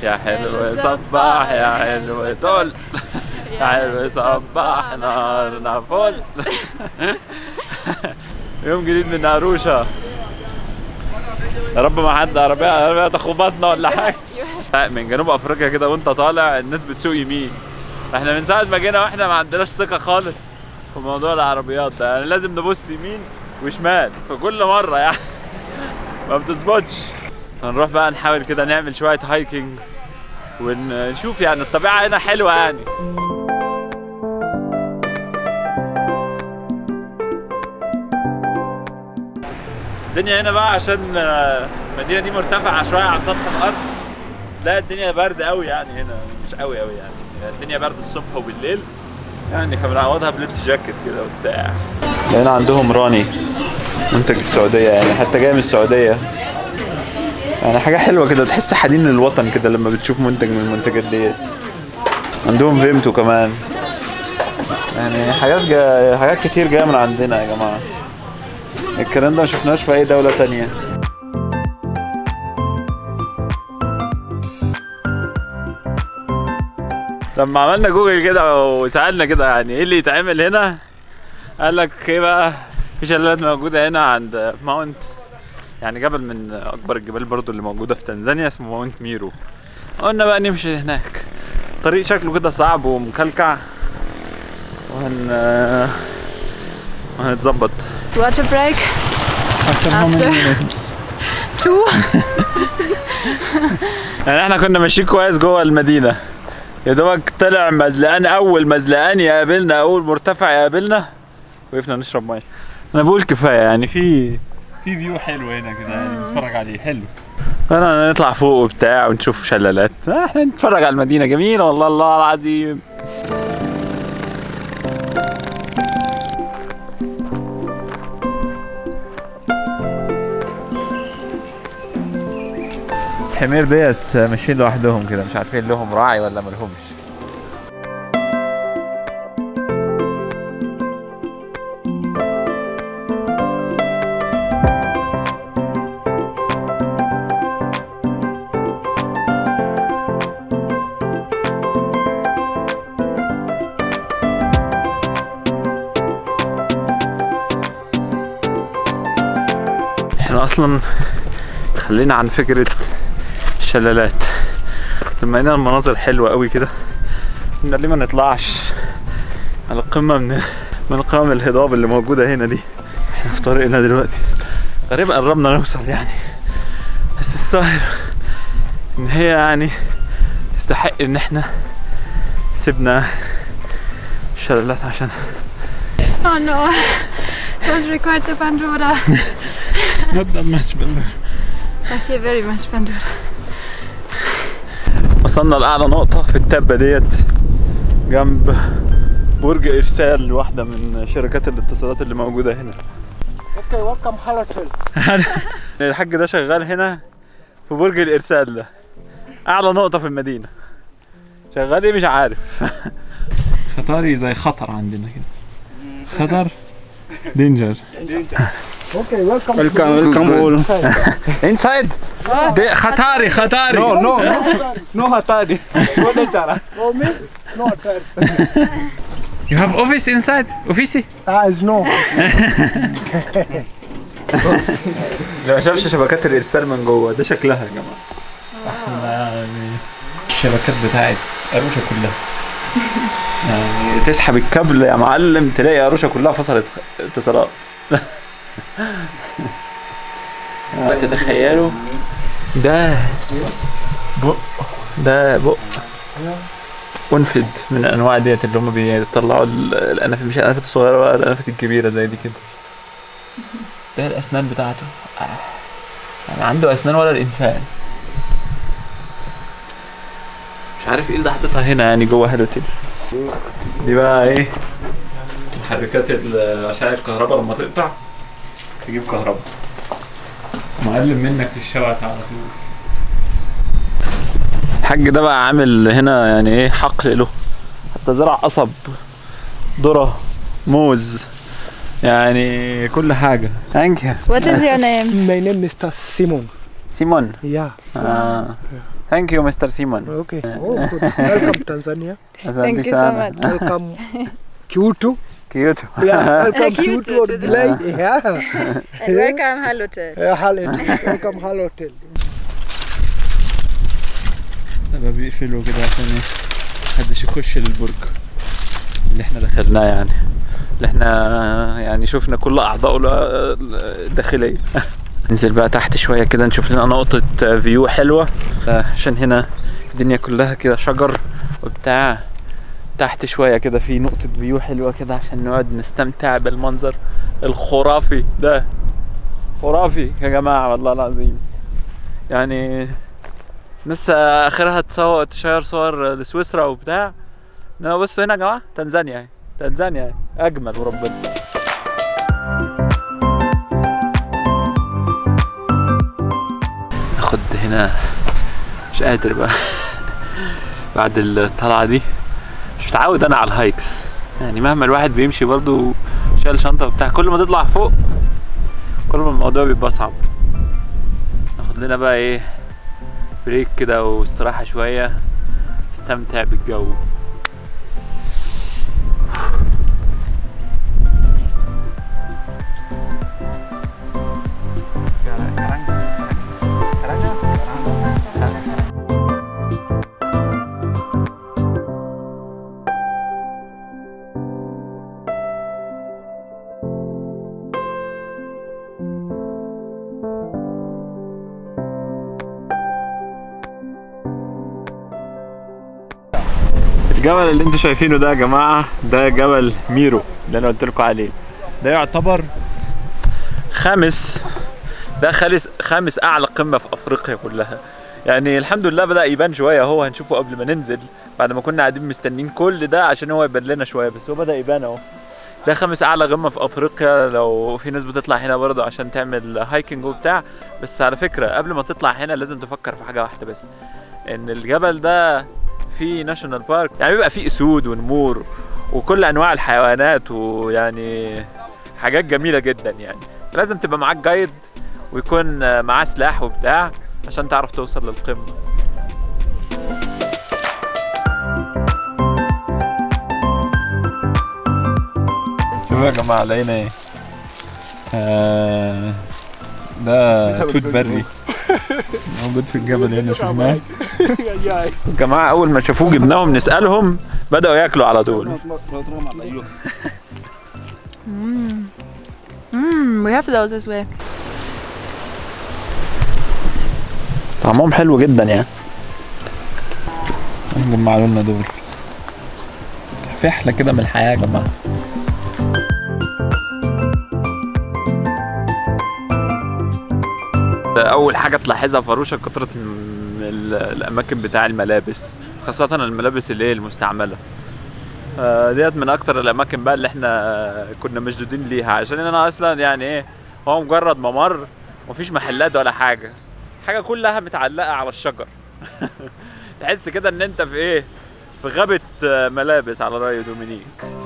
يا حلو صباح يا حلو طل يا حلو صباح نهارنا فل يوم جديد من أروشا يا رب ما حد عربية عربية تخبطنا ولا حاجة من جنوب أفريقيا كده وأنت طالع الناس بتسوق يمين احنا من ساعة ما جينا واحنا ما عندناش ثقة خالص في موضوع العربيات ده يعني لازم نبص يمين وشمال في كل مرة يعني ما بتظبطش هنروح بقى نحاول كده نعمل شوية هايكنج ونشوف يعني الطبيعة هنا حلوة يعني الدنيا هنا بقى عشان آه، المدينة دي مرتفعة شوية عن سطح الأرض لا الدنيا برد قوي يعني هنا مش قوي قوي يعني الدنيا برد الصبح وبالليل يعني فبنعوضها بلبس جاكيت كده وبتاع هنا عندهم راني منتج السعودية يعني حتى جاي من السعودية يعني حاجة حلوة كده تحس حنين للوطن كده لما بتشوف منتج من المنتجات ديت عندهم فيمتو كمان يعني حاجات جا... حاجات كتير جاية من عندنا يا جماعة الكلام ده ما شفناش في أي دولة تانية لما عملنا جوجل كده وسألنا كده يعني ايه اللي يتعمل هنا قال لك ايه بقى في شلالات موجودة هنا عند ماونت يعني جبل من اكبر الجبال برضو اللي موجودة في تنزانيا اسمه ماونت ميرو قلنا بقى نمشي هناك طريق شكله كده صعب ومكلكع وهن وهنتظبط Water break after two. يعني احنا كنا ماشيين كويس جوه المدينة يا دوبك طلع مزلقان اول مزلقان يقابلنا اول مرتفع يقابلنا وقفنا نشرب ميه انا بقول كفايه يعني في في فيو حلو هنا كده يعني نتفرج عليه حلو انا نطلع فوق وبتاع ونشوف شلالات احنا نتفرج على المدينه جميله والله الله العظيم الحمير ديت ماشيين لوحدهم كده مش عارفين لهم راعي ولا ملهمش احنا اصلا خلينا عن فكرة الشلالات لما لقينا المناظر حلوة قوي كده قلنا ليه ما نطلعش على القمة من من قمم الهضاب اللي موجودة هنا دي احنا في طريقنا دلوقتي غالبا قربنا نوصل يعني بس الظاهر ان هي يعني تستحق ان احنا سيبنا الشلالات عشان Oh no. Don't record the Pandora. not that much I feel very much Pandora. وصلنا لأعلى نقطة في التبة ديت جنب برج إرسال واحدة من شركات الاتصالات اللي موجودة هنا Okay, welcome Haratel. الحاج ده شغال هنا في برج الإرسال ده أعلى نقطة في المدينة شغال إيه مش عارف خطري زي خطر عندنا كده خطر دينجر Okay, welcome. Welcome, welcome all. inside خطاري خطاري No, no, no, no hatari. No danger. Oh, me? No, sir. you have office inside office Eyes, no. اللي ما شافش شبكات الارسال من جوه ده شكلها يا جماعه احنا يعني الشبكات بتاعت اروشا كلها يعني تسحب الكابل يا معلم تلاقي اروشا كلها فصلت اتصالات تتخيلوا ده بق ده بق انفد من الانواع ديت اللي هم بيطلعوا ال- الانافه مش الانافه الصغيره بقى الانافه الكبيره زي دي كده ده الاسنان بتاعته آه. يعني عنده اسنان ولا الانسان مش عارف ايه اللي حاططها هنا يعني جوه هالوتيل دي بقى ايه محركات ال- اشعه الكهرباء لما تقطع تجيب كهرباء معلم منك للشبكه على طول الحاج ده بقى عامل هنا يعني ايه حقل له حتى زرع قصب ذره موز يعني كل حاجه ثانك يو What is your name? My name is Mr. Simon. سيمون Yeah. آه. ثانك يو مستر سيمون Okay. Oh, good. Welcome Tanzania. Thank you so much. Welcome Kyoto. كيوتو Yeah, welcome Kyoto Kyoto. to the Like, yeah. And welcome Halotel. Yeah, Hallen. Welcome Hall Hotel. لما بيقفلوا كده عشان ايه محدش يخش للبرج اللي احنا دخلناه يعني اللي احنا يعني شفنا كل اعضائه ال- الداخليه ننزل بقى تحت شويه كده نشوف لنا نقطه فيو حلوه آه، عشان هنا الدنيا كلها كده شجر وبتاع تحت شويه كده في نقطه فيو حلوه كده عشان نقعد نستمتع بالمنظر الخرافي ده خرافي يا جماعه والله العظيم يعني ناس اخرها تصور تشير صور لسويسرا وبتاع انما بصوا هنا يا جماعه تنزانيا اهي تنزانيا اهي اجمل وربنا ناخد هنا مش قادر بقى بعد الطلعه دي مش متعود انا على الهايكس يعني مهما الواحد بيمشي برضو شايل شنطه وبتاع كل ما تطلع فوق كل ما الموضوع بيبقى صعب ناخد لنا بقى ايه بريك كده واستراحة شوية استمتع بالجو الجبل اللي انتوا شايفينه ده يا جماعة ده جبل ميرو اللي انا قلت لكم عليه ده يعتبر خامس ده خالص خامس اعلى قمة في افريقيا كلها يعني الحمد لله بدأ يبان شوية اهو هنشوفه قبل ما ننزل بعد ما كنا قاعدين مستنين كل ده عشان هو يبان لنا شوية بس هو بدأ يبان اهو ده خامس اعلى قمة في افريقيا لو في ناس بتطلع هنا برضه عشان تعمل هايكنج وبتاع بس على فكرة قبل ما تطلع هنا لازم تفكر في حاجة واحدة بس ان الجبل ده في ناشونال بارك يعني بيبقى فيه اسود ونمور وكل انواع الحيوانات ويعني حاجات جميله جدا يعني لازم تبقى معاك جايد ويكون آه، معاه سلاح وبتاع عشان تعرف توصل للقمه شوفوا يا جماعه لقينا ايه آه ده توت بري موجود في الجبل هنا شفناه الجماعة أول ما شافوه جبناهم نسألهم بدأوا ياكلوا على طول Mm, we have those as well. طعمهم حلو جدا يعني جمعوا لنا دول فحلة كده من الحياة يا جماعة أول حاجة تلاحظها فروشة كثرة م- ال- الأماكن بتاع الملابس خاصة الملابس اللي هي المستعملة آه، ديت من أكتر الأماكن بقى اللي احنا كنا مشدودين ليها عشان أنا أصلا يعني إيه هو مجرد ممر مفيش محلات ولا حاجة حاجة كلها متعلقة على الشجر تحس كده إن أنت في إيه في غابة آه، ملابس على رأي دومينيك